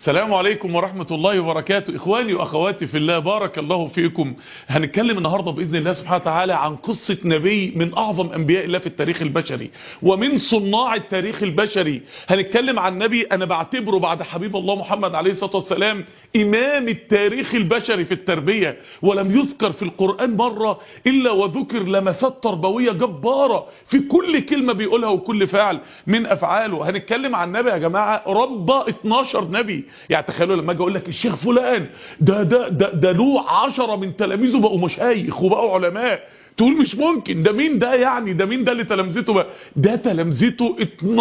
السلام عليكم ورحمة الله وبركاته إخواني وأخواتي في الله بارك الله فيكم هنتكلم النهاردة بإذن الله سبحانه وتعالى عن قصة نبي من أعظم أنبياء الله في التاريخ البشري ومن صناع التاريخ البشري هنتكلم عن نبي أنا بعتبره بعد حبيب الله محمد عليه الصلاة والسلام إمام التاريخ البشري في التربية ولم يذكر في القرآن مرة إلا وذكر لمسات تربوية جبارة في كل كلمة بيقولها وكل فعل من أفعاله هنتكلم عن نبي يا جماعة ربى 12 نبي يعني تخيلوا لما اجي اقول لك الشيخ فلان ده ده ده, ده له 10 من تلاميذه بقوا مشايخ وبقوا علماء تقول مش ممكن ده مين ده يعني ده مين ده اللي تلامذته بقى ده تلامذته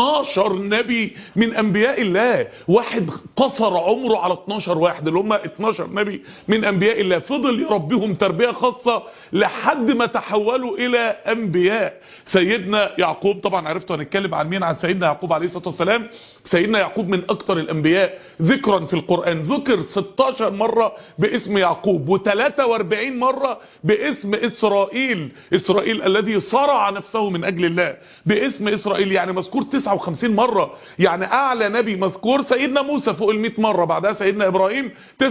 12 نبي من انبياء الله واحد قصر عمره على 12 واحد اللي هم 12 نبي من انبياء الله فضل يربيهم تربيه خاصه لحد ما تحولوا الى انبياء سيدنا يعقوب طبعا عرفتوا هنتكلم عن مين عن سيدنا يعقوب عليه الصلاه والسلام سيدنا يعقوب من اكتر الانبياء ذكرا في القران ذكر 16 مره باسم يعقوب و43 مره باسم اسرائيل اسرائيل الذي صرع نفسه من اجل الله باسم اسرائيل يعني مذكور 59 مره يعني اعلى نبي مذكور سيدنا موسى فوق ال 100 مره بعدها سيدنا ابراهيم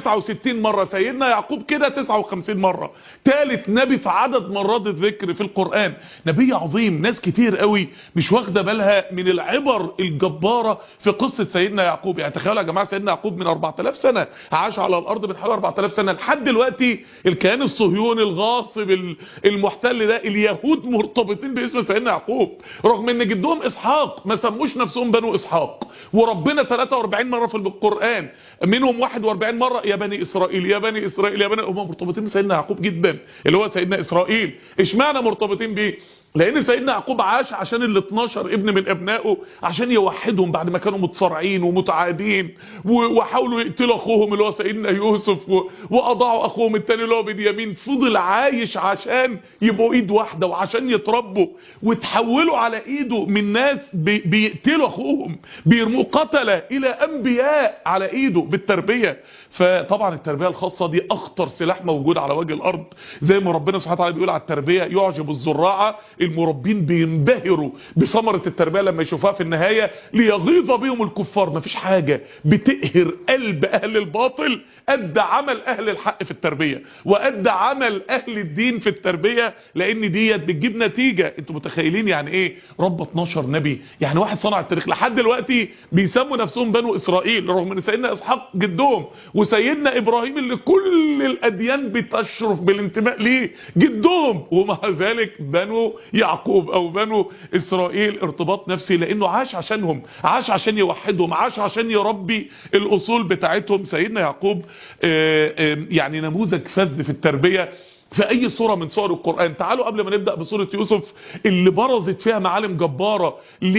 69 مره سيدنا يعقوب كده 59 مره ثالث نبي في عدد مرات الذكر في القران نبي عظيم ناس كتير قوي مش واخده بالها من العبر الجباره في قصه سيدنا يعقوب يعني تخيلوا يا جماعه سيدنا يعقوب من 4000 سنه عاش على الارض من حوالي 4000 سنه لحد دلوقتي الكيان الصهيوني الغاصب المحتل ده اليهود مرتبطين باسم سيدنا يعقوب رغم ان جدهم اسحاق ما سموش نفسهم بنو اسحاق وربنا 43 مره في القران منهم 41 مره يا بني اسرائيل يا بني اسرائيل يا بني هم مرتبطين بسيدنا يعقوب جدا اللي هو سيدنا اسرائيل اشمعنى مرتبطين بيه لان سيدنا يعقوب عاش عشان ال 12 ابن من ابنائه عشان يوحدهم بعد ما كانوا متصارعين ومتعادين وحاولوا يقتلوا اخوهم اللي هو سيدنا يوسف واضاعوا اخوهم الثاني اللي هو بنيامين فضل عايش عشان يبقوا ايد واحده وعشان يتربوا وتحولوا على ايده من ناس بي بيقتلوا اخوهم بيرموا قتله الى انبياء على ايده بالتربيه فطبعا التربيه الخاصه دي اخطر سلاح موجود على وجه الارض زي ما ربنا سبحانه وتعالى بيقول على التربيه يعجب الزراعه المربين بينبهروا بثمره التربيه لما يشوفوها في النهايه ليغيظ بهم الكفار مفيش حاجه بتقهر قلب اهل الباطل قد عمل اهل الحق في التربيه وقد عمل اهل الدين في التربيه لان ديت بتجيب نتيجه انتوا متخيلين يعني ايه رب 12 نبي يعني واحد صنع التاريخ لحد دلوقتي بيسموا نفسهم بنو اسرائيل رغم ان سيدنا اسحاق جدهم وسيدنا ابراهيم اللي كل الاديان بتشرف بالانتماء ليه جدهم ومع ذلك بنو يعقوب او بنو اسرائيل ارتباط نفسي لانه عاش عشانهم عاش عشان يوحدهم عاش عشان يربي الاصول بتاعتهم سيدنا يعقوب آآ آآ يعني نموذج فذ في التربيه في اي صورة من صور القرآن تعالوا قبل ما نبدأ بصورة يوسف اللي برزت فيها معالم جبارة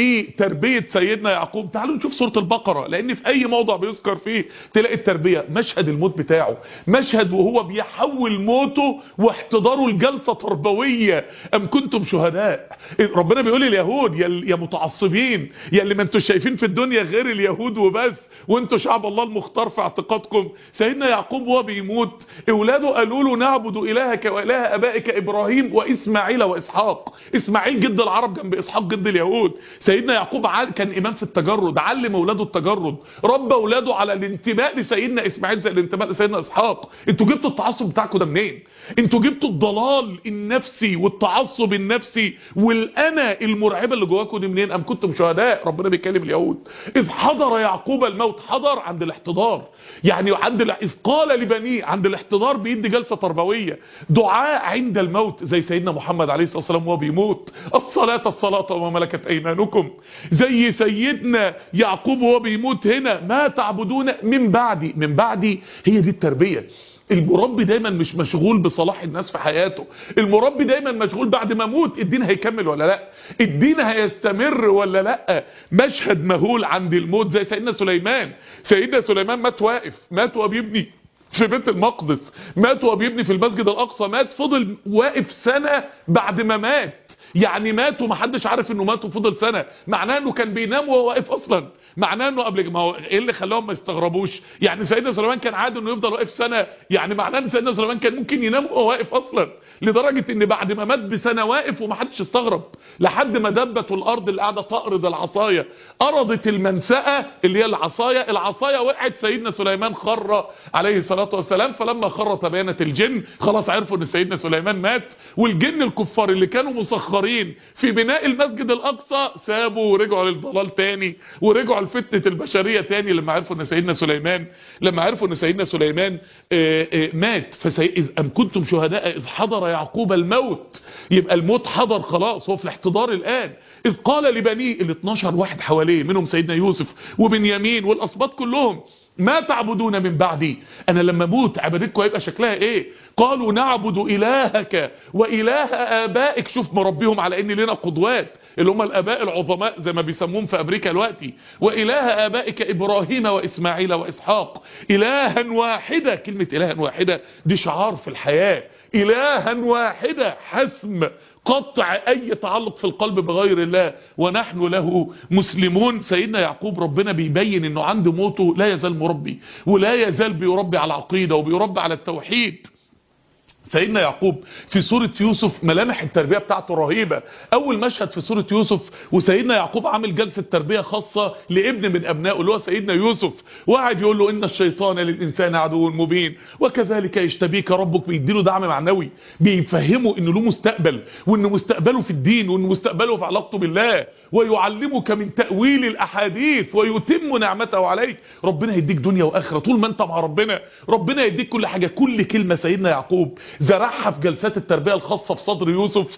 لتربية سيدنا يعقوب تعالوا نشوف صورة البقرة لان في اي موضع بيذكر فيه تلاقي التربية مشهد الموت بتاعه مشهد وهو بيحول موته واحتضاره لجلسة تربوية ام كنتم شهداء ربنا بيقول اليهود يا متعصبين يا اللي ما انتوا شايفين في الدنيا غير اليهود وبس وانتوا شعب الله المختار في اعتقادكم سيدنا يعقوب وهو بيموت اولاده قالوا له نعبد الهك واله ابائك ابراهيم واسماعيل واسحاق اسماعيل جد العرب جنب اسحاق جد اليهود سيدنا يعقوب كان امام في التجرد علم اولاده التجرد ربى اولاده على الانتماء لسيدنا اسماعيل زي الانتماء لسيدنا اسحاق انتوا جبتوا التعصب بتاعكم ده منين انتوا جبتوا الضلال النفسي والتعصب النفسي والانا المرعبه اللي جواكم دي منين ام كنتم شهداء ربنا بيكلم اليهود اذ حضر يعقوب الموت حضر عند الاحتضار يعني عند اذ قال لبنيه عند الاحتضار بيدي جلسه تربويه دعاء عند الموت زي سيدنا محمد عليه الصلاه والسلام وهو بيموت الصلاه الصلاه وما ملكت ايمانكم زي سيدنا يعقوب وهو بيموت هنا ما تعبدون من بعدي من بعدي هي دي التربيه المربي دايما مش مشغول بصلاح الناس في حياته المربي دايما مشغول بعد ما اموت الدين هيكمل ولا لا الدين هيستمر ولا لا مشهد مهول عند الموت زي سيدنا سليمان سيدنا سليمان مات واقف مات وهو بيبني في بيت المقدس مات وهو بيبني في المسجد الاقصى مات فضل واقف سنه بعد ما مات يعني مات ومحدش عارف انه مات وفضل سنه معناه انه كان بينام وهو واقف اصلا معناه انه قبل ما هو ايه اللي خلاهم ما يستغربوش يعني سيدنا سليمان كان عادي انه يفضل واقف سنه يعني معناه ان سيدنا سليمان كان ممكن ينام وهو واقف اصلا لدرجه ان بعد ما مات بسنه واقف ومحدش استغرب لحد ما دبت الارض اللي قاعده تقرض العصايه قرضت المنسأه اللي هي العصايه العصايه وقعت سيدنا سليمان خر عليه الصلاه والسلام فلما خر تبينت الجن خلاص عرفوا ان سيدنا سليمان مات والجن الكفار اللي كانوا مسخرين في بناء المسجد الاقصى سابوا ورجعوا للضلال تاني ورجعوا لفتنه البشريه تاني لما عرفوا ان سيدنا سليمان لما عرفوا ان سيدنا سليمان آآ آآ مات فإذ أم كنتم شهداء إذ حضر يعقوب الموت يبقى الموت حضر خلاص هو في الاحتضار الآن إذ قال لبنيه ال 12 واحد حواليه منهم سيدنا يوسف وبنيامين والأصباط كلهم ما تعبدون من بعدي انا لما اموت عبادتكم هيبقى شكلها ايه قالوا نعبد الهك واله ابائك شوف مربيهم على ان لنا قدوات اللي هم الاباء العظماء زي ما بيسموهم في امريكا دلوقتي واله ابائك ابراهيم واسماعيل واسحاق الها واحده كلمه الها واحده دي شعار في الحياه الها واحده حسم قطع اي تعلق في القلب بغير الله ونحن له مسلمون سيدنا يعقوب ربنا بيبين انه عند موته لا يزال مربي ولا يزال بيربي على العقيدة وبيربي على التوحيد سيدنا يعقوب في سورة يوسف ملامح التربية بتاعته رهيبة اول مشهد في سورة يوسف وسيدنا يعقوب عامل جلسة تربية خاصة لابن من ابنائه اللي هو سيدنا يوسف وقعد يقول له ان الشيطان للانسان عدو مبين وكذلك يشتبيك ربك بيديله دعم معنوي بيفهمه انه له مستقبل وان مستقبله في الدين وان مستقبله في علاقته بالله ويعلمك من تأويل الاحاديث ويتم نعمته عليك ربنا يديك دنيا واخره طول ما انت مع ربنا ربنا يديك كل حاجة كل كلمة سيدنا يعقوب زرعها في جلسات التربية الخاصة في صدر يوسف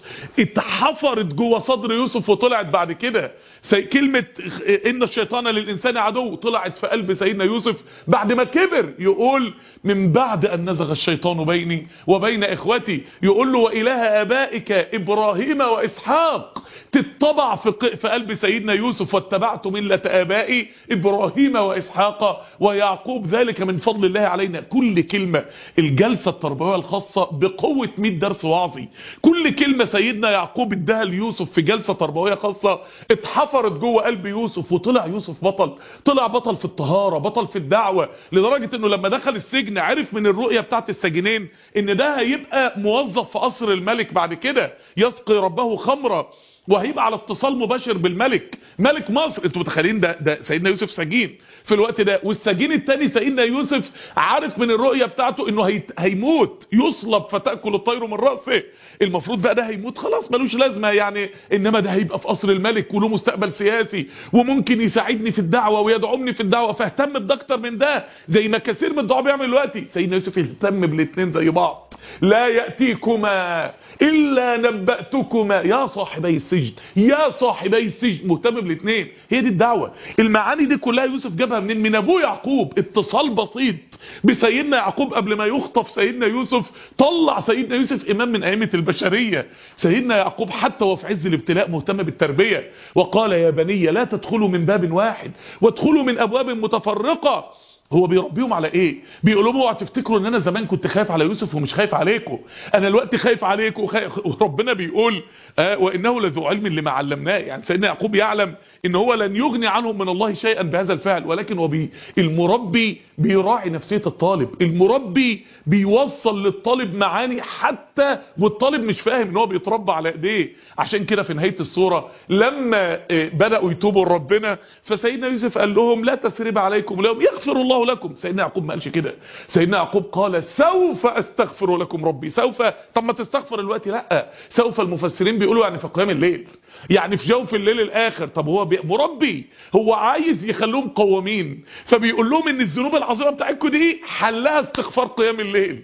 اتحفرت جوه صدر يوسف وطلعت بعد كده كلمة ان الشيطان للانسان عدو طلعت في قلب سيدنا يوسف بعد ما كبر يقول من بعد ان نزغ الشيطان بيني وبين اخوتي يقول له واله ابائك ابراهيم واسحاق تتطبع في في قلب سيدنا يوسف واتبعت ملة ابائي ابراهيم واسحاق ويعقوب ذلك من فضل الله علينا كل كلمة الجلسة التربوية الخاصة بقوة 100 درس وعظي كل كلمة سيدنا يعقوب اداها ليوسف في جلسة تربوية خاصة اتحفرت جوه قلب يوسف وطلع يوسف بطل طلع بطل في الطهارة بطل في الدعوة لدرجة انه لما دخل السجن عرف من الرؤية بتاعت السجنين ان ده هيبقى موظف في قصر الملك بعد كده يسقي ربه خمرة وهيبقى على اتصال مباشر بالملك ملك مصر انتوا متخيلين ده ده سيدنا يوسف سجين في الوقت ده والسجين التاني سيدنا يوسف عارف من الرؤية بتاعته انه هي... هيموت يصلب فتأكل الطير من رأسه المفروض بقى ده هيموت خلاص ملوش لازمة يعني انما ده هيبقى في قصر الملك وله مستقبل سياسي وممكن يساعدني في الدعوة ويدعمني في الدعوة فاهتم بده اكتر من ده زي ما كثير من الدعاء بيعمل دلوقتي سيدنا يوسف يهتم بالاثنين زي بعض لا يأتيكما إلا نبأتكما يا صاحبي السجن يا صاحبي السجن مهتم بالاثنين هي دي الدعوة المعاني دي كلها يوسف جابها منين من ابوه يعقوب اتصال بسيط بسيدنا يعقوب قبل ما يخطف سيدنا يوسف طلع سيدنا يوسف امام من ائمه البشريه سيدنا يعقوب حتى وفي عز الابتلاء مهتم بالتربيه وقال يا بني لا تدخلوا من باب واحد وادخلوا من ابواب متفرقه هو بيربيهم على ايه بيقول لهم اوعوا تفتكروا ان انا زمان كنت خايف على يوسف ومش خايف عليكم انا دلوقتي خايف عليكم وخايف وربنا بيقول آه وانه لذو علم لما علمناه يعني سيدنا يعقوب يعلم ان هو لن يغني عنهم من الله شيئا بهذا الفعل ولكن هو بي المربي بيراعي نفسية الطالب المربي بيوصل للطالب معاني حتى والطالب مش فاهم ان هو بيتربى على ايديه عشان كده في نهاية الصورة لما بدأوا يتوبوا لربنا فسيدنا يوسف قال لهم لا تثريب عليكم لهم يغفر الله لكم سيدنا يعقوب ما قالش كده سيدنا يعقوب قال سوف استغفر لكم ربي سوف طب ما تستغفر الوقت لا سوف المفسرين بيقولوا يعني في قيام الليل يعني في جوف الليل الاخر طب هو مربي هو عايز يخلوهم قوامين فبيقول لهم ان الذنوب العظيمه بتاعتكم دي حلها استغفار قيام الليل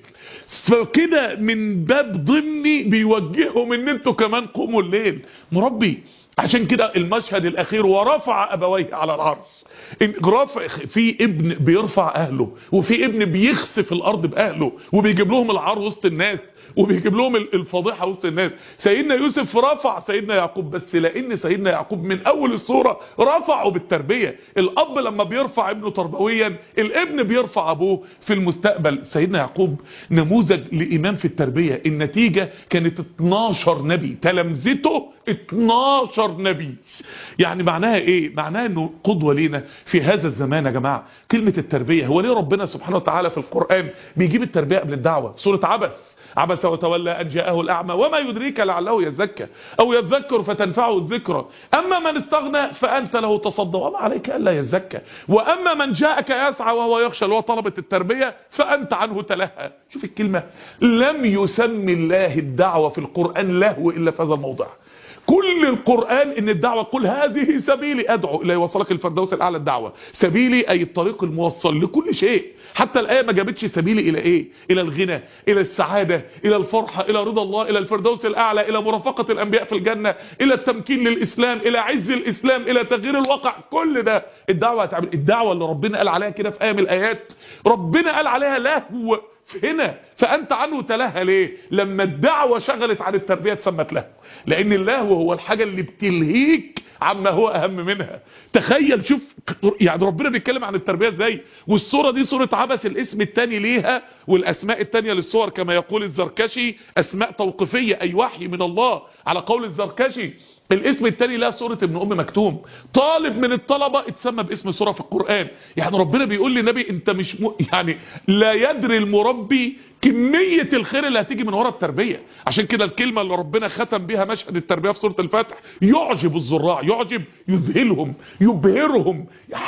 فكده من باب ضمني بيوجههم ان انتوا كمان قوموا الليل مربي عشان كده المشهد الاخير ورفع ابويه على العرش رافع في ابن بيرفع اهله وفي ابن بيخسف الارض باهله وبيجيب لهم العار وسط الناس وبيجيب لهم الفضيحه وسط الناس سيدنا يوسف رفع سيدنا يعقوب بس لان سيدنا يعقوب من اول الصوره رفعه بالتربيه الاب لما بيرفع ابنه تربويا الابن بيرفع ابوه في المستقبل سيدنا يعقوب نموذج لامام في التربيه النتيجه كانت 12 نبي تلامذته 12 نبي يعني معناها ايه معناها انه قدوه لينا في هذا الزمان يا جماعه كلمه التربيه هو ليه ربنا سبحانه وتعالى في القران بيجيب التربيه قبل الدعوه سوره عبس عبس وتولى أن جاءه الأعمى وما يدريك لعله يزكى أو يذكر فتنفعه الذكرى أما من استغنى فأنت له تصدى وما عليك ألا يزكى وأما من جاءك يسعى وهو يخشى اللي هو طلبة التربية فأنت عنه تلهى شوف الكلمة لم يسم الله الدعوة في القرآن لهو إلا في هذا الموضع كل القرآن ان الدعوة قل هذه سبيلي ادعو الى يوصلك الفردوس الاعلى الدعوة سبيلي اي الطريق الموصل لكل شيء حتى الآية ما جابتش سبيلي الى ايه الى الغنى الى السعادة الى الفرحة الى رضا الله الى الفردوس الاعلى الى مرافقة الانبياء في الجنة الى التمكين للاسلام الى عز الاسلام الى تغيير الواقع كل ده الدعوة هتعمل الدعوة اللي ربنا قال عليها كده في آية من الايات ربنا قال عليها لهو هنا فأنت عنه تلهى ليه لما الدعوة شغلت عن التربية اتسمت لهو لأن اللهو هو الحاجة اللي بتلهيك عما هو أهم منها تخيل شوف يعني ربنا بيتكلم عن التربية ازاي والصورة دي صورة عبس الاسم التاني ليها والأسماء التانية للصور كما يقول الزركشي أسماء توقيفية أي وحي من الله على قول الزركشي الاسم التاني لا سورة ابن ام مكتوم طالب من الطلبة اتسمى باسم سورة في القرآن يعني ربنا بيقول للنبي انت مش م... يعني لا يدري المربي كمية الخير اللي هتيجي من ورا التربية عشان كده الكلمة اللي ربنا ختم بيها مشهد التربية في سورة الفاتح يعجب الزراع يعجب يذهلهم يبهرهم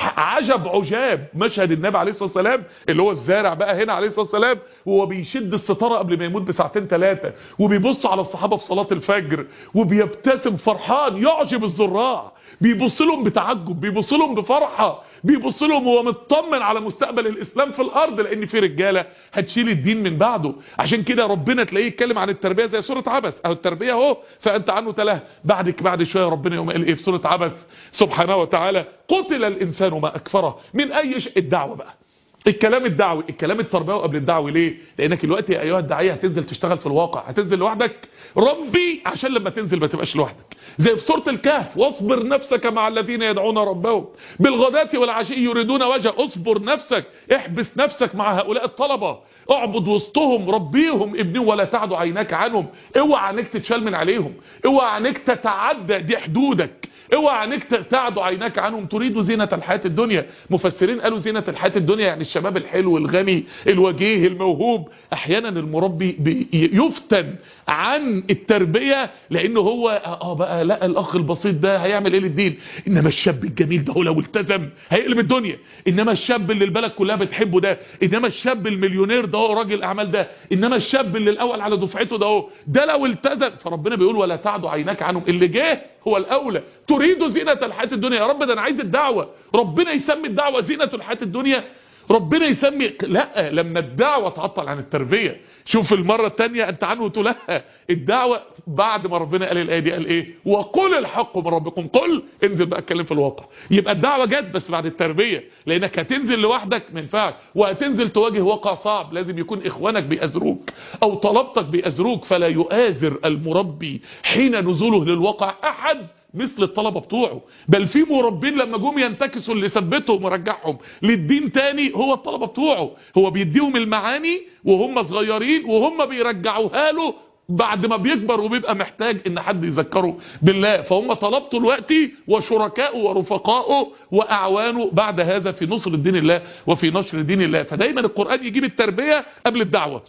عجب عجاب مشهد النبي عليه الصلاة والسلام اللي هو الزارع بقى هنا عليه الصلاة والسلام وهو بيشد الستارة قبل ما يموت بساعتين ثلاثة وبيبص على الصحابة في صلاة الفجر وبيبتسم فرحان يعجب الزراع بيبص لهم بتعجب بيبص لهم بفرحة بيبص لهم هو مطمن على مستقبل الاسلام في الارض لان في رجاله هتشيل الدين من بعده عشان كده ربنا تلاقيه يتكلم عن التربيه زي سوره عبس اهو التربيه اهو فانت عنه تلاه بعدك بعد شويه ربنا يوم قال ايه في سوره عبس سبحانه وتعالى قتل الانسان ما اكفره من اي شيء الدعوه بقى الكلام الدعوي الكلام التربوي قبل الدعوي ليه لانك دلوقتي يا ايها الداعيه هتنزل تشتغل في الواقع هتنزل لوحدك ربي عشان لما تنزل ما تبقاش لوحدك زي في سوره الكهف واصبر نفسك مع الذين يدعون ربهم بالغداة والعشي يريدون وجه اصبر نفسك احبس نفسك مع هؤلاء الطلبه اعبد وسطهم ربيهم ابنهم ولا تعد عيناك عنهم اوعى عينيك تتشال من عليهم اوعى عينيك تتعدى دي حدودك اوعى عينيك تعد عيناك عنهم تريد زينة الحياة الدنيا مفسرين قالوا زينة الحياة الدنيا يعني الشباب الحلو الغني الوجيه الموهوب احيانا المربي يفتن عن التربية لانه هو اه بقى لا الاخ البسيط ده هيعمل ايه للدين انما الشاب الجميل ده لو التزم هيقلب الدنيا انما الشاب اللي البلد كلها بتحبه ده انما الشاب المليونير ده هو راجل اعمال ده انما الشاب اللي الاول على دفعته ده هو ده لو التزم فربنا بيقول ولا تعد عيناك عنهم اللي جه هو الاولى تريد زينة الحياة الدنيا يا رب ده انا عايز الدعوة ربنا يسمي الدعوة زينة الحياة الدنيا ربنا يسمي لا لما الدعوة تعطل عن التربية شوف المرة التانية انت عنه تلهى الدعوة بعد ما ربنا قال الآية دي قال ايه وقل الحق من ربكم قل انزل بقى اتكلم في الواقع يبقى الدعوة جت بس بعد التربية لانك هتنزل لوحدك ما ينفعش وهتنزل تواجه واقع صعب لازم يكون اخوانك بيأزروك او طلبتك بيأزروك فلا يؤازر المربي حين نزوله للواقع احد مثل الطلبة بتوعه بل في مربين لما جم ينتكسوا اللي ثبتهم ورجعهم للدين تاني هو الطلبة بتوعه هو بيديهم المعاني وهم صغيرين وهم بيرجعوها له بعد ما بيكبر وبيبقى محتاج ان حد يذكره بالله فهم طلبته دلوقتي وشركائه ورفقائه واعوانه بعد هذا في نصر الدين الله وفي نشر دين الله فدايما القرآن يجيب التربية قبل الدعوة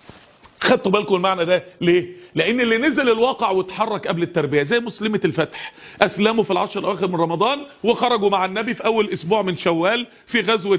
خدتوا بالكم المعنى ده ليه لان اللي نزل الواقع واتحرك قبل التربية زي مسلمة الفتح اسلموا في العشر الاواخر من رمضان وخرجوا مع النبي في اول اسبوع من شوال في غزوة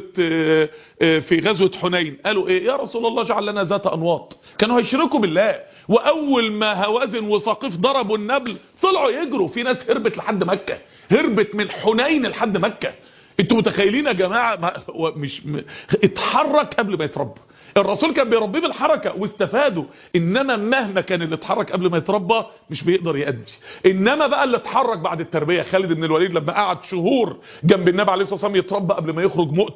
في غزوة حنين قالوا ايه يا رسول الله اجعل لنا ذات انواط كانوا هيشركوا بالله واول ما هوازن وساقف ضربوا النبل طلعوا يجروا في ناس هربت لحد مكة هربت من حنين لحد مكة انتوا متخيلين يا جماعة مش اتحرك قبل ما يتربى الرسول كان بيربيه بالحركة واستفادوا انما مهما كان اللي اتحرك قبل ما يتربى مش بيقدر يأدي انما بقى اللي اتحرك بعد التربية خالد بن الوليد لما قعد شهور جنب النبي عليه الصلاة والسلام يتربى قبل ما يخرج مؤتة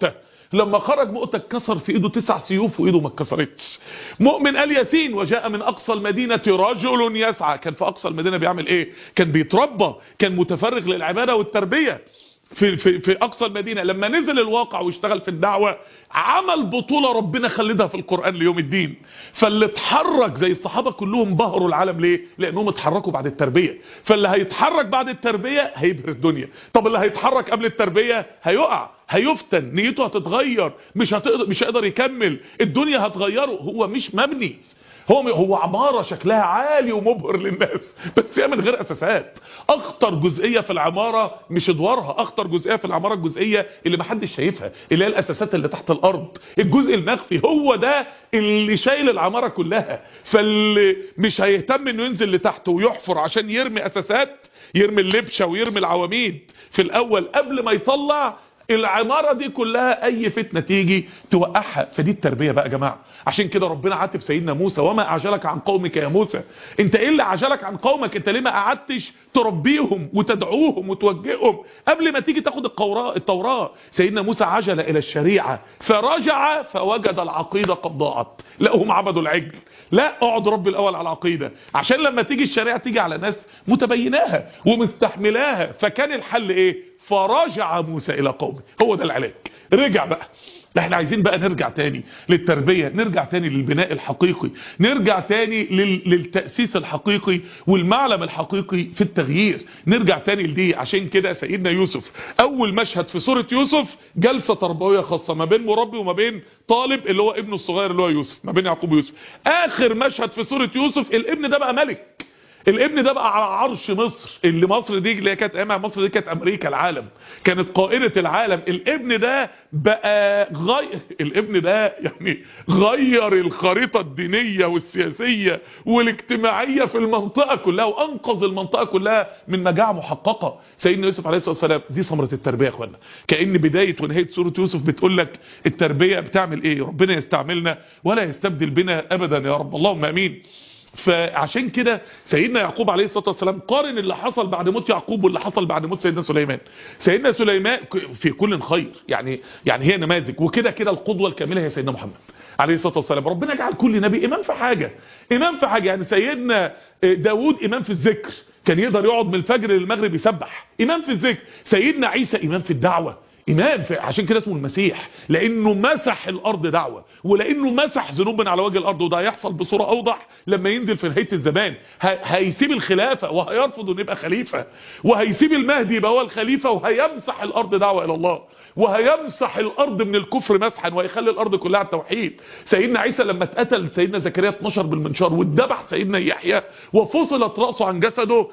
لما خرج مؤتة اتكسر في ايده تسع سيوف وايده ما اتكسرتش مؤمن قال ياسين وجاء من اقصى المدينة رجل يسعى كان في اقصى المدينة بيعمل ايه كان بيتربى كان متفرغ للعبادة والتربية في, في, في اقصى المدينة لما نزل الواقع واشتغل في الدعوة عمل بطولة ربنا خلدها في القرآن ليوم الدين فاللي اتحرك زي الصحابة كلهم بهروا العالم ليه لانهم اتحركوا بعد التربية فاللي هيتحرك بعد التربية هيبهر الدنيا طب اللي هيتحرك قبل التربية هيقع هيفتن نيته هتتغير مش هتقدر مش هيقدر يكمل الدنيا هتغيره هو مش مبني هو هو عمارة شكلها عالي ومبهر للناس بس هي من غير اساسات اخطر جزئية في العمارة مش ادوارها اخطر جزئية في العمارة الجزئية اللي محدش شايفها اللي هي الاساسات اللي تحت الارض الجزء المخفي هو ده اللي شايل العمارة كلها فاللي مش هيهتم انه ينزل لتحت ويحفر عشان يرمي اساسات يرمي اللبشة ويرمي العواميد في الاول قبل ما يطلع العمارة دي كلها اي فتنة تيجي توقعها فدي التربية بقى يا جماعة عشان كده ربنا عاتب سيدنا موسى وما اعجلك عن قومك يا موسى انت ايه اللي اعجلك عن قومك انت ليه ما قعدتش تربيهم وتدعوهم وتوجههم قبل ما تيجي تاخد القوراء التوراة سيدنا موسى عجل الى الشريعة فرجع فوجد العقيدة قد ضاعت لقهم عبدوا العجل لا اقعد رب الاول على العقيدة عشان لما تيجي الشريعة تيجي على ناس متبيناها ومستحملاها فكان الحل ايه فرجع موسى الى قومه هو ده العلاج رجع بقى احنا عايزين بقى نرجع تاني للتربية نرجع تاني للبناء الحقيقي نرجع تاني لل... للتأسيس الحقيقي والمعلم الحقيقي في التغيير نرجع تاني لدي عشان كده سيدنا يوسف اول مشهد في سورة يوسف جلسة تربوية خاصة ما بين مربي وما بين طالب اللي هو ابنه الصغير اللي هو يوسف ما بين يعقوب ويوسف اخر مشهد في سورة يوسف الابن ده بقى ملك الابن ده بقى على عرش مصر اللي مصر دي اللي كانت ايامها مصر دي كانت امريكا العالم كانت قائده العالم الابن ده بقى غير الابن ده يعني غير الخريطه الدينيه والسياسيه والاجتماعيه في المنطقه كلها وانقذ المنطقه كلها من مجاعه محققه سيدنا يوسف عليه الصلاه والسلام دي ثمره التربيه يا اخوانا كان بدايه ونهايه سوره يوسف بتقول لك التربيه بتعمل ايه ربنا يستعملنا ولا يستبدل بنا ابدا يا رب اللهم امين فعشان كده سيدنا يعقوب عليه الصلاة والسلام قارن اللي حصل بعد موت يعقوب واللي حصل بعد موت سيدنا سليمان سيدنا سليمان في كل خير يعني يعني هي نماذج وكده كده القدوة الكاملة هي سيدنا محمد عليه الصلاة والسلام ربنا جعل كل نبي إمام في حاجة إمام في حاجة يعني سيدنا داود إمام في الذكر كان يقدر يقعد من الفجر للمغرب يسبح إمام في الذكر سيدنا عيسى إمام في الدعوة إمام عشان كده اسمه المسيح لأنه مسح الأرض دعوة ولأنه مسح ذنوب من على وجه الأرض وده هيحصل بصورة أوضح لما ينزل في نهاية الزمان هيسيب الخلافة وهيرفض أن يبقى خليفة وهيسيب المهدي يبقى هو الخليفة وهيمسح الأرض دعوة إلى الله وهيمسح الارض من الكفر مسحا وهيخلي الارض كلها على التوحيد سيدنا عيسى لما اتقتل سيدنا زكريا 12 بالمنشار واتذبح سيدنا يحيى وفصلت راسه عن جسده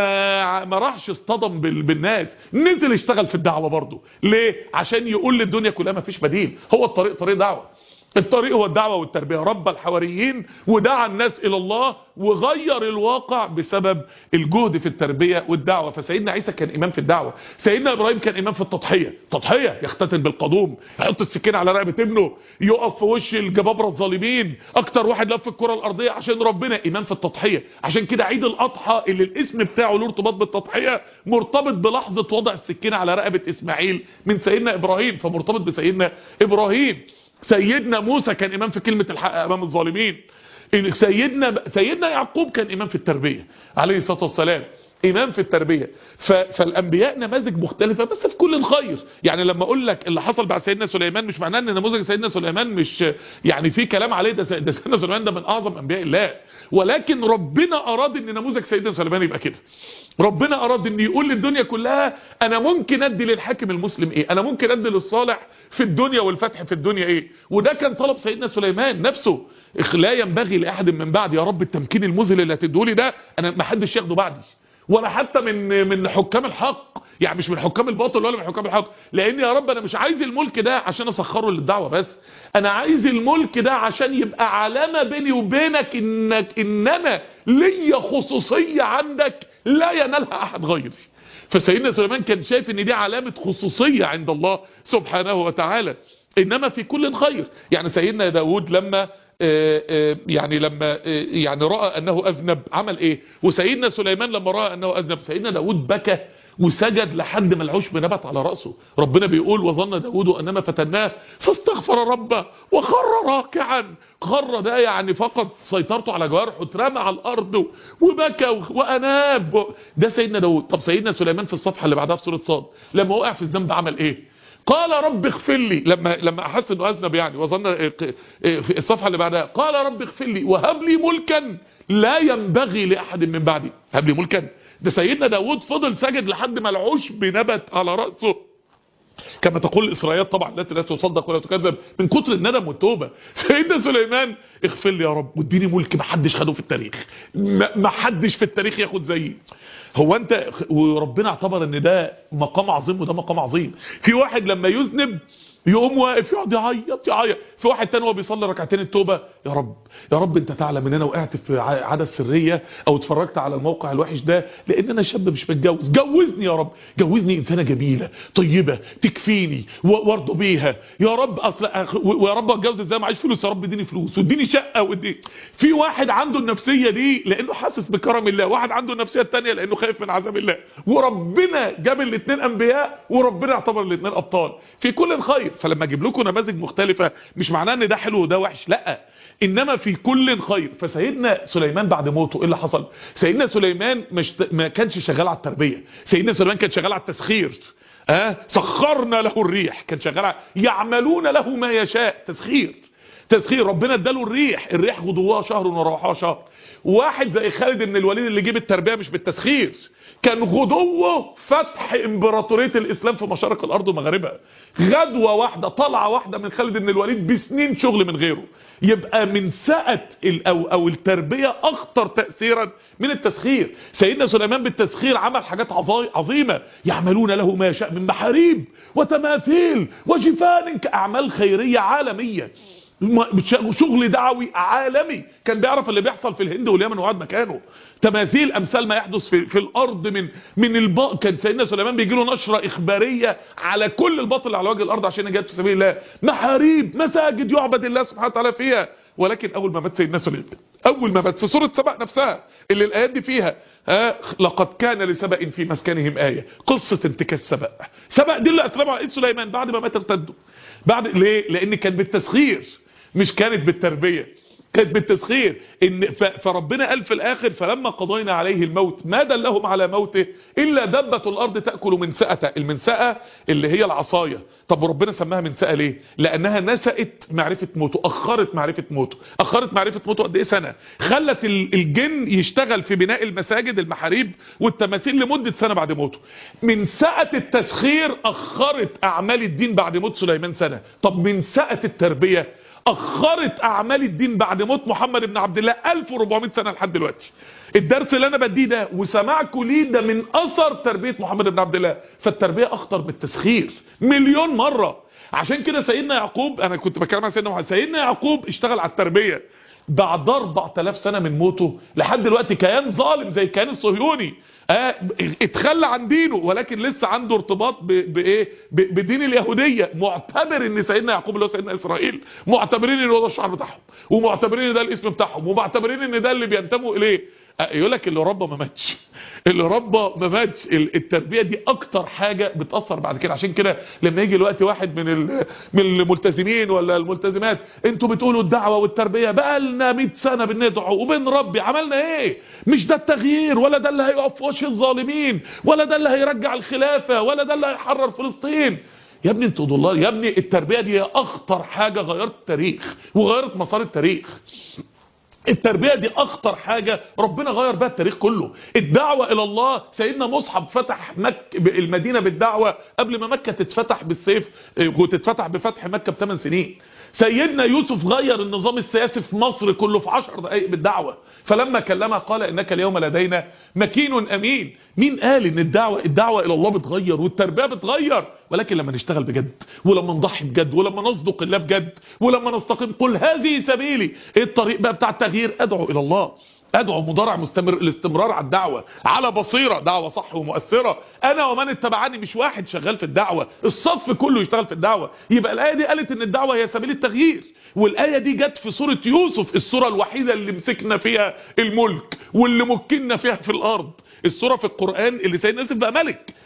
ما ما راحش اصطدم بالناس نزل اشتغل في الدعوه برضه ليه عشان يقول للدنيا كلها ما فيش بديل هو الطريق طريق دعوه الطريق هو الدعوة والتربية رب الحواريين ودعا الناس إلى الله وغير الواقع بسبب الجهد في التربية والدعوة فسيدنا عيسى كان إمام في الدعوة سيدنا إبراهيم كان إمام في التضحية تضحية يختتن بالقدوم يحط السكين على رقبة ابنه يقف في وش الجبابرة الظالمين أكتر واحد لف الكرة الأرضية عشان ربنا إمام في التضحية عشان كده عيد الأضحى اللي الاسم بتاعه له ارتباط بالتضحية مرتبط بلحظة وضع السكين على رقبة إسماعيل من سيدنا إبراهيم فمرتبط بسيدنا إبراهيم سيدنا موسى كان امام في كلمة الحق امام الظالمين سيدنا سيدنا يعقوب كان امام في التربية عليه الصلاة والسلام امام في التربية فالانبياء نماذج مختلفة بس في كل الخير يعني لما اقول لك اللي حصل بعد سيدنا سليمان مش معناه ان نموذج سيدنا سليمان مش يعني في كلام عليه ده, ده سيدنا سليمان ده من اعظم انبياء الله ولكن ربنا اراد ان نموذج سيدنا سليمان يبقى كده ربنا اراد ان يقول للدنيا كلها انا ممكن ادي للحاكم المسلم ايه انا ممكن ادي للصالح في الدنيا والفتح في الدنيا ايه وده كان طلب سيدنا سليمان نفسه لا ينبغي لاحد من بعد يا رب التمكين المذهل اللي هتدولي ده انا ما حدش ياخده بعدي ولا حتى من من حكام الحق يعني مش من حكام الباطل ولا من حكام الحق لان يا رب انا مش عايز الملك ده عشان اسخره للدعوه بس انا عايز الملك ده عشان يبقى علامه بيني وبينك انك ان انا ليا خصوصيه عندك لا ينالها احد غيري فسيدنا سليمان كان شايف ان دي علامه خصوصيه عند الله سبحانه وتعالى انما في كل خير يعني سيدنا داود لما يعني لما يعني راى انه اذنب عمل ايه وسيدنا سليمان لما راى انه اذنب سيدنا داود بكى وسجد لحد ما العشب نبت على رأسه ربنا بيقول وظن داود أنما فتناه فاستغفر ربه وخر راكعا خر ده يعني فقط سيطرته على جوارحه اترمى على الأرض وبكى وأناب ده سيدنا داود طب سيدنا سليمان في الصفحة اللي بعدها في سورة صاد لما وقع في الذنب عمل ايه قال رب اغفر لي لما لما احس انه اذنب يعني وظن في الصفحه اللي بعدها قال رب اغفر لي وهب لي ملكا لا ينبغي لاحد من بعدي هب لي ملكا ده سيدنا داود فضل ساجد لحد ما العشب نبت على راسه كما تقول الاسرائيليات طبعا التي لا تصدق ولا تكذب من كتر الندم والتوبه سيدنا سليمان اغفر لي يا رب واديني ملك ما حدش خده في التاريخ ما حدش في التاريخ ياخد زيي هو انت وربنا اعتبر ان ده مقام عظيم وده مقام عظيم في واحد لما يذنب يقوم واقف يقعد يعيط يعيط في واحد تاني وهو بيصلي ركعتين التوبه يا رب يا رب انت تعلم ان انا وقعت في عاده سريه او اتفرجت على الموقع الوحش ده لان انا شاب مش متجوز جوزني يا رب جوزني انسانه جميله طيبه تكفيني وارضى بيها يا رب اصل ويا رب اتجوز ازاي معيش فلوس يا رب اديني فلوس واديني شقه واديني في واحد عنده النفسيه دي لانه حاسس بكرم الله واحد عنده النفسيه الثانيه لانه خايف من عذاب الله وربنا جاب الاثنين انبياء وربنا اعتبر الاثنين ابطال في كل خير فلما اجيب لكم نماذج مختلفه مش معناه ان ده حلو وده وحش لا انما في كل خير فسيدنا سليمان بعد موته ايه اللي حصل سيدنا سليمان مش ما كانش شغال على التربيه سيدنا سليمان كان شغال على التسخير اه سخرنا له الريح كان شغال على يعملون له ما يشاء تسخير تسخير ربنا اداله الريح الريح غدوها شهر وروحها شهر واحد زي خالد بن الوليد اللي جيب التربيه مش بالتسخير كان غدوه فتح امبراطوريه الاسلام في مشارق الارض ومغاربها غدوه واحده طلعه واحده من خالد بن الوليد بسنين شغل من غيره يبقى من سأة او او التربيه اخطر تاثيرا من التسخير سيدنا سليمان بالتسخير عمل حاجات عظيمه يعملون له ما يشاء من محاريب وتماثيل وجفان كاعمال خيريه عالميه شغل دعوي عالمي كان بيعرف اللي بيحصل في الهند واليمن وقعد مكانه تماثيل امثال ما يحدث في, في الارض من من الب... كان سيدنا سليمان بيجي له نشره اخباريه على كل الباطل اللي على وجه الارض عشان يجاهد في سبيل الله محاريب مساجد يعبد الله سبحانه وتعالى فيها ولكن اول ما مات سيدنا سليمان اول ما مات في سوره سبأ نفسها اللي الايات دي فيها آه لقد كان لسبأ في مسكنهم آية قصة انتكاس سبأ سبأ دي اللي اسلموا على سليمان بعد ما مات ارتدوا بعد ليه لان كان بالتسخير مش كانت بالتربية كانت بالتسخير ان فربنا قال في الاخر فلما قضينا عليه الموت ما دلهم على موته الا دبة الارض تأكل من سأته المنسأة اللي هي العصاية طب ربنا سماها منسأة ليه لانها نسأت معرفة موته اخرت معرفة موته اخرت معرفة موته قد ايه سنة خلت الجن يشتغل في بناء المساجد المحاريب والتماثيل لمدة سنة بعد موته من سأة التسخير اخرت اعمال الدين بعد موت سليمان سنة طب من سأة التربية اخرت اعمال الدين بعد موت محمد بن عبد الله 1400 سنه لحد دلوقتي الدرس اللي انا بديه ده وسماعكم ليه ده من اثر تربيه محمد بن عبد الله فالتربيه اخطر بالتسخير مليون مره عشان كده سيدنا يعقوب انا كنت بتكلم عن سيدنا محمد سيدنا يعقوب اشتغل على التربيه بعد 4000 سنه من موته لحد دلوقتي كيان ظالم زي الكيان الصهيوني اه اتخلى عن دينه ولكن لسه عنده ارتباط بايه بدين اليهوديه معتبر ان سيدنا يعقوب اللي هو سيدنا اسرائيل معتبرين ان هو ده الشعر بتاعهم ومعتبرين ان ده الاسم بتاعهم ومعتبرين ان ده اللي بينتموا اليه يقول لك اللي ربى ما ماتش اللي ربى ما ماتش التربيه دي اكتر حاجه بتاثر بعد كده عشان كده لما يجي الوقت واحد من من الملتزمين ولا الملتزمات انتوا بتقولوا الدعوه والتربيه بقى لنا 100 سنه بندعو وبنربي عملنا ايه مش ده التغيير ولا ده اللي هيقف في وش الظالمين ولا ده اللي هيرجع الخلافه ولا ده اللي هيحرر فلسطين يا ابني انتوا الله يا ابني التربيه دي اخطر حاجه غيرت التاريخ وغيرت مسار التاريخ التربية دي اخطر حاجة ربنا غير بها التاريخ كله الدعوة الى الله سيدنا مصحب فتح مك المدينة بالدعوة قبل ما مكة تتفتح بالسيف وتتفتح بفتح مكة بثمان سنين سيدنا يوسف غير النظام السياسي في مصر كله في عشر دقائق بالدعوة فلما كلمها قال انك اليوم لدينا مكين امين مين قال ان الدعوة الدعوة الى الله بتغير والتربية بتغير ولكن لما نشتغل بجد ولما نضحي بجد ولما نصدق الله بجد ولما نستقيم قل هذه سبيلي ايه الطريق بقى بتاع التغيير ادعو الى الله ادعو مضارع مستمر الاستمرار على الدعوة على بصيرة دعوة صح ومؤثرة انا ومن اتبعني مش واحد شغال في الدعوة الصف كله يشتغل في الدعوة يبقى الاية دي قالت ان الدعوة هي سبيل التغيير والايه دي جت في سوره يوسف السوره الوحيده اللي مسكنا فيها الملك واللي مكنا فيها في الارض السوره في القران اللي سيدنا يوسف بقى ملك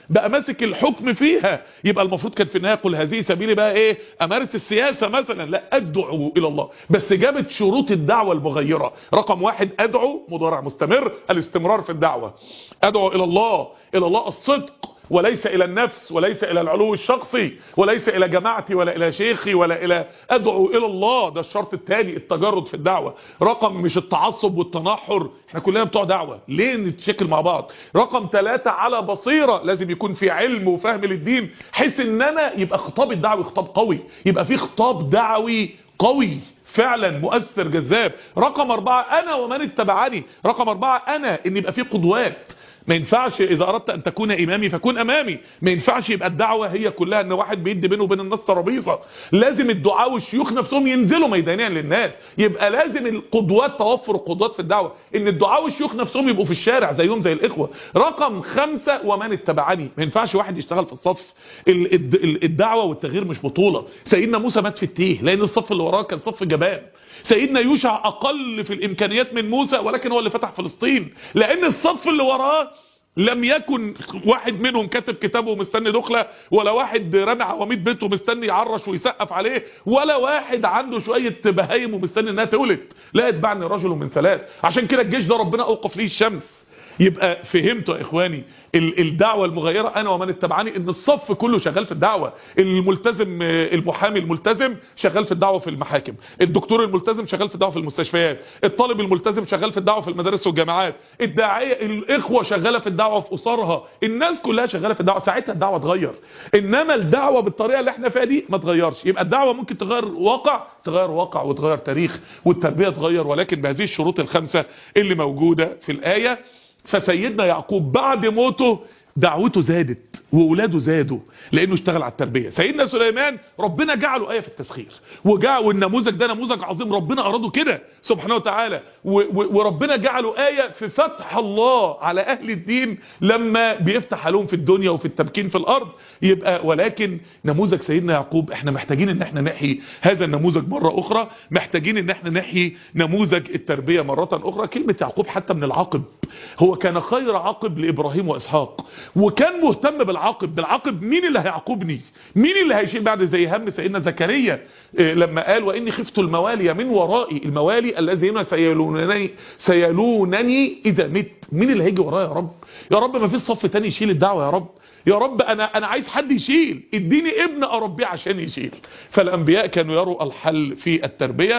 بقى ماسك الحكم فيها يبقى المفروض كان في النهايه قل هذه سبيلي بقى ايه امارس السياسه مثلا لا ادعو الى الله بس جابت شروط الدعوه المغيره رقم واحد ادعو مضارع مستمر الاستمرار في الدعوه ادعو الى الله الى الله الصدق وليس الى النفس وليس الى العلو الشخصي وليس الى جماعتي ولا الى شيخي ولا الى ادعو الى الله ده الشرط الثاني التجرد في الدعوه رقم مش التعصب والتنحر احنا كلنا بتوع دعوه ليه نتشكل مع بعض رقم ثلاثة على بصيره لازم يكون في علم وفهم للدين حيث ان انا يبقى خطاب الدعوي خطاب قوي يبقى في خطاب دعوي قوي فعلا مؤثر جذاب رقم أربعة أنا ومن اتبعني رقم أربعة أنا إن يبقى في قدوات ما ينفعش اذا اردت ان تكون امامي فكون امامي ما ينفعش يبقى الدعوه هي كلها ان واحد بيدي بينه وبين الناس ترابيزه لازم الدعاء والشيوخ نفسهم ينزلوا ميدانيا للناس يبقى لازم القدوات توفر القدوات في الدعوه ان الدعاء والشيوخ نفسهم يبقوا في الشارع زيهم زي الاخوه رقم خمسة ومن اتبعني ما ينفعش واحد يشتغل في الصف ال- الد- ال- الدعوه والتغيير مش بطوله سيدنا موسى مات في التيه لان الصف اللي وراه كان صف جبان سيدنا يوشع اقل في الامكانيات من موسى ولكن هو اللي فتح فلسطين لان الصف اللي وراه لم يكن واحد منهم كاتب كتابه ومستني دخله ولا واحد رامي عواميد بيته مستني يعرش ويسقف عليه ولا واحد عنده شويه بهايم ومستني انها تولد لا يتبعني رجل من ثلاث عشان كده الجيش ده ربنا اوقف ليه الشمس يبقى فهمتوا يا اخواني ال- الدعوة المغيرة انا ومن اتبعني ان الصف كله شغال في الدعوة الملتزم آه، المحامي الملتزم شغال في الدعوة في المحاكم الدكتور الملتزم شغال في الدعوة في المستشفيات الطالب الملتزم شغال في الدعوة في المدارس والجامعات الداعية الاخوة شغالة في الدعوة في اسرها الناس كلها شغالة في الدعوة ساعتها الدعوة تغير انما الدعوة بالطريقة اللي احنا فيها دي ما تغيرش يبقى الدعوة ممكن تغير واقع تغير واقع وتغير تاريخ والتربية تغير ولكن بهذه الشروط الخمسة اللي موجودة في الآية فسيدنا يعقوب بعد موته دعوته زادت واولاده زادوا لانه اشتغل على التربيه سيدنا سليمان ربنا جعله ايه في التسخير وجعل والنموذج ده نموذج عظيم ربنا اراده كده سبحانه وتعالى و و وربنا جعله ايه في فتح الله على اهل الدين لما بيفتح عليهم في الدنيا وفي التمكين في الارض يبقى ولكن نموذج سيدنا يعقوب احنا محتاجين ان احنا نحيي هذا النموذج مره اخرى محتاجين ان احنا نحيي نموذج التربيه مره اخرى كلمه يعقوب حتى من العاقب هو كان خير عاقب لابراهيم واسحاق وكان مهتم بالعاقب ده العاقب مين اللي هيعاقبني مين اللي هيشيل بعد زي هم سيدنا زكريا إيه لما قال واني خفت الموالي من ورائي الموالي الذين سيلونني سيلونني اذا مت مين اللي هيجي ورايا يا رب يا رب ما فيش صف تاني يشيل الدعوه يا رب يا رب انا انا عايز حد يشيل اديني ابن اربيه عشان يشيل فالانبياء كانوا يروا الحل في التربيه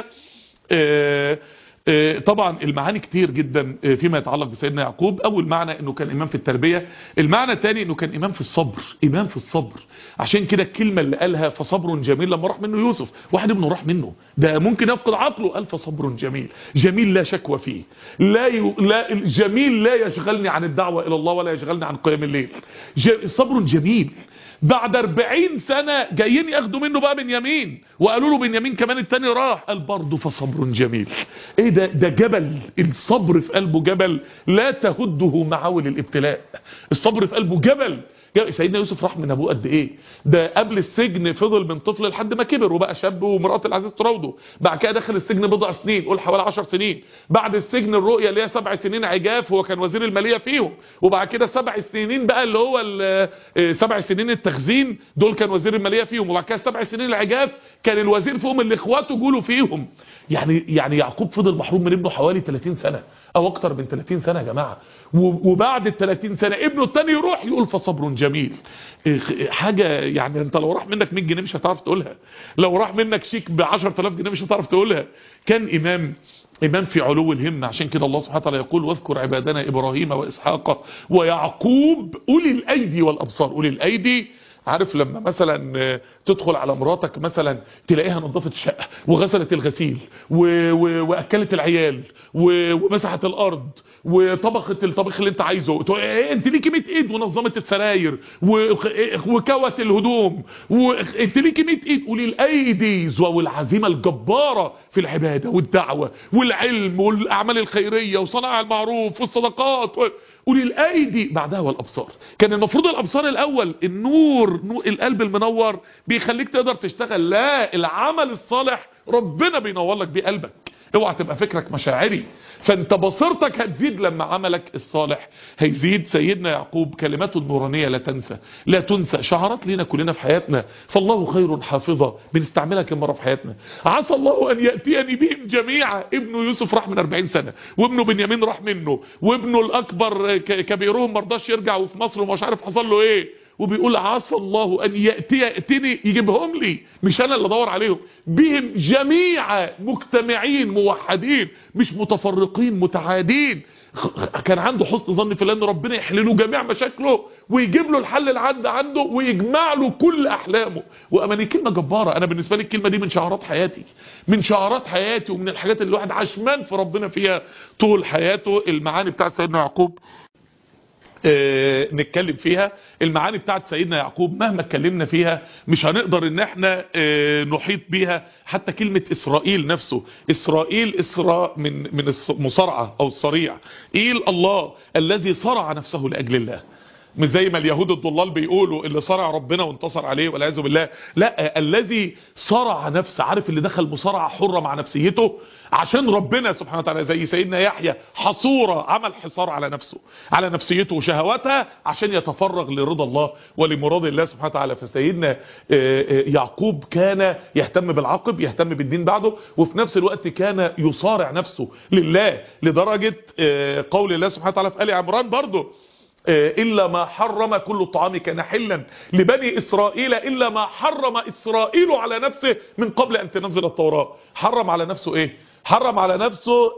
آه آه، طبعا المعاني كتير جدا آه، فيما يتعلق بسيدنا يعقوب اول معنى انه كان امام في التربية المعنى الثاني انه كان امام في الصبر امام في الصبر عشان كده الكلمة اللي قالها فصبر جميل لما راح منه يوسف واحد ابنه راح منه ده ممكن يفقد عقله قال فصبر جميل جميل لا شكوى فيه لا, ي... لا جميل لا يشغلني عن الدعوة الى الله ولا يشغلني عن قيام الليل ج... صبر جميل بعد 40 سنة جايين ياخدوا منه بقى بنيامين وقالوا له بنيامين كمان التاني راح قال برضه فصبر جميل ايه ده ده جبل الصبر في قلبه جبل لا تهده معاول الابتلاء الصبر في قلبه جبل سيدنا يوسف راح من ابوه قد ايه ده قبل السجن فضل من طفل لحد ما كبر وبقى شاب ومراه العزيز تراوده بعد كده دخل السجن بضع سنين قول حوالي 10 سنين بعد السجن الرؤيه اللي هي سبع سنين عجاف هو كان وزير الماليه فيهم وبعد كده سبع سنين بقى اللي هو ال- سبع سنين التخزين دول كان وزير الماليه فيهم وبعد كده سبع سنين العجاف كان الوزير فيهم اللي اخواته جولوا فيهم يعني يعني يعقوب فضل محروم من ابنه حوالي 30 سنه او اكتر من 30 سنه يا جماعه و- وبعد ال 30 سنه ابنه الثاني يروح يقول فصبر جميل إيه، حاجه يعني انت لو راح منك 100 جنيه مش هتعرف تقولها لو راح منك شيك ب 10000 جنيه مش هتعرف تقولها كان امام امام في علو الهمه عشان كده الله سبحانه وتعالى يقول واذكر عبادنا ابراهيم واسحاق ويعقوب اولي الايدي والابصار اولي الايدي عارف لما مثلا آه، تدخل على مراتك مثلا تلاقيها نظفت الشقه وغسلت الغسيل و... و... واكلت العيال و... ومسحت الارض وطبخت الطبخ اللي انت عايزه تقول ايه انت ليكي 100 ايد ونظمت السراير و... وكوت الهدوم وانت ليكي 100 ايد قولي الايدي والعزيمه الجباره في العباده والدعوه والعلم والاعمال الخيريه وصناعه المعروف والصدقات و... قولي الايدي بعدها والابصار كان المفروض الابصار الاول النور نور القلب المنور بيخليك تقدر تشتغل لا العمل الصالح ربنا بينور لك بيه قلبك اوعى تبقى فكرك مشاعري فانت بصيرتك هتزيد لما عملك الصالح هيزيد سيدنا يعقوب كلماته النورانية لا تنسى لا تنسى شعارات لينا كلنا في حياتنا فالله خير حافظة بنستعملها كم مرة في حياتنا عسى الله ان يأتيني بهم جميعا ابنه يوسف راح من 40 سنة وابنه بنيامين راح منه وابنه الاكبر كبيرهم مرضاش يرجع وفي مصر ومش عارف حصل له ايه وبيقول عسى الله ان يأتي يأتني يجيبهم لي مش انا اللي ادور عليهم بهم جميعا مجتمعين موحدين مش متفرقين متعادين كان عنده حسن ظن في الله ان ربنا يحل له جميع مشاكله ويجيب له الحل اللي عنده عنده ويجمع له كل احلامه واماني كلمه جباره انا بالنسبه لي الكلمه دي من شعارات حياتي من شعارات حياتي ومن الحاجات اللي الواحد عشمان في ربنا فيها طول حياته المعاني بتاعت سيدنا يعقوب اه نتكلم فيها المعاني بتاعت سيدنا يعقوب مهما اتكلمنا فيها مش هنقدر ان احنا اه نحيط بيها حتى كلمة اسرائيل نفسه اسرائيل اسراء من من المصارعة او الصريع ايل الله الذي صرع نفسه لاجل الله مش زي ما اليهود الضلال بيقولوا اللي صرع ربنا وانتصر عليه والعياذ بالله لا الذي صرع نفسه عارف اللي دخل مصارعه حره مع نفسيته عشان ربنا سبحانه وتعالى زي سيدنا يحيى حصوره عمل حصار على نفسه على نفسيته وشهواتها عشان يتفرغ لرضا الله ولمراد الله سبحانه وتعالى فسيدنا يعقوب كان يهتم بالعقب يهتم بالدين بعده وفي نفس الوقت كان يصارع نفسه لله لدرجه قول الله سبحانه وتعالى في ال عمران برضه إلا ما حرم كل الطعام كان حلا لبني إسرائيل إلا ما حرم إسرائيل على نفسه من قبل أن تنزل التوراة حرم على نفسه إيه حرم على نفسه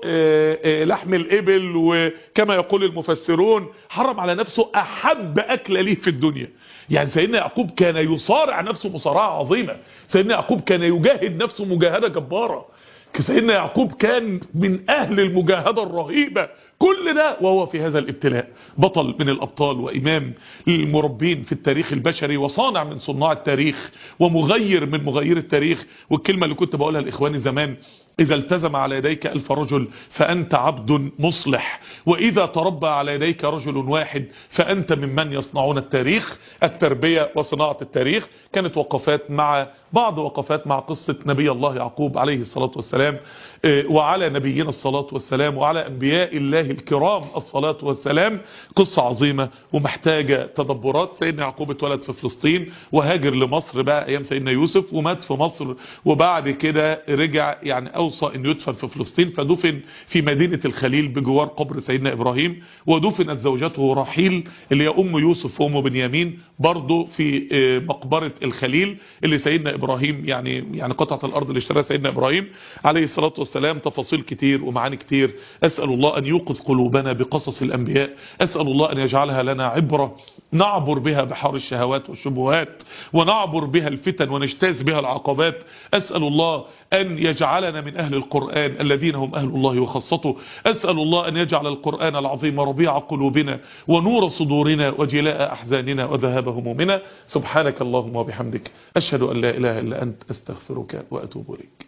لحم الإبل وكما يقول المفسرون حرم على نفسه أحب أكل ليه في الدنيا يعني سيدنا يعقوب كان يصارع نفسه مصارعة عظيمة سيدنا يعقوب كان يجاهد نفسه مجاهدة جبارة سيدنا يعقوب كان من أهل المجاهدة الرهيبة كل ده وهو في هذا الابتلاء بطل من الأبطال وإمام المربين في التاريخ البشري وصانع من صناع التاريخ ومغير من مغير التاريخ والكلمة اللي كنت بقولها لإخواني زمان إذا التزم على يديك ألف رجل فأنت عبد مصلح وإذا تربى على يديك رجل واحد فأنت ممن يصنعون التاريخ التربية وصناعة التاريخ كانت وقفات مع بعض وقفات مع قصة نبي الله يعقوب عليه الصلاة والسلام وعلى نبينا الصلاة والسلام وعلى أنبياء الله الكرام الصلاة والسلام قصة عظيمة ومحتاجة تدبرات سيدنا يعقوب اتولد في فلسطين وهاجر لمصر بقى أيام سيدنا يوسف ومات في مصر وبعد كده رجع يعني أوصى أن يدفن في فلسطين فدفن في مدينة الخليل بجوار قبر سيدنا إبراهيم ودفنت زوجته رحيل اللي هي أم يوسف وأم بنيامين برضه في مقبرة الخليل اللي سيدنا إبراهيم يعني يعني قطعة الأرض اللي اشتراها سيدنا إبراهيم عليه الصلاة والسلام تفاصيل كتير ومعاني كتير أسأل الله أن يوقظ قلوبنا بقصص الأنبياء أسأل الله أن يجعلها لنا عبرة نعبر بها بحار الشهوات والشبهات ونعبر بها الفتن ونجتاز بها العقبات أسأل الله أن يجعلنا من أهل القرآن الذين هم أهل الله وخاصته أسأل الله أن يجعل القرآن العظيم ربيع قلوبنا ونور صدورنا وجلاء أحزاننا وذهاب همومنا سبحانك اللهم وبحمدك أشهد أن لا إله إلا أنت أستغفرك وأتوب إليك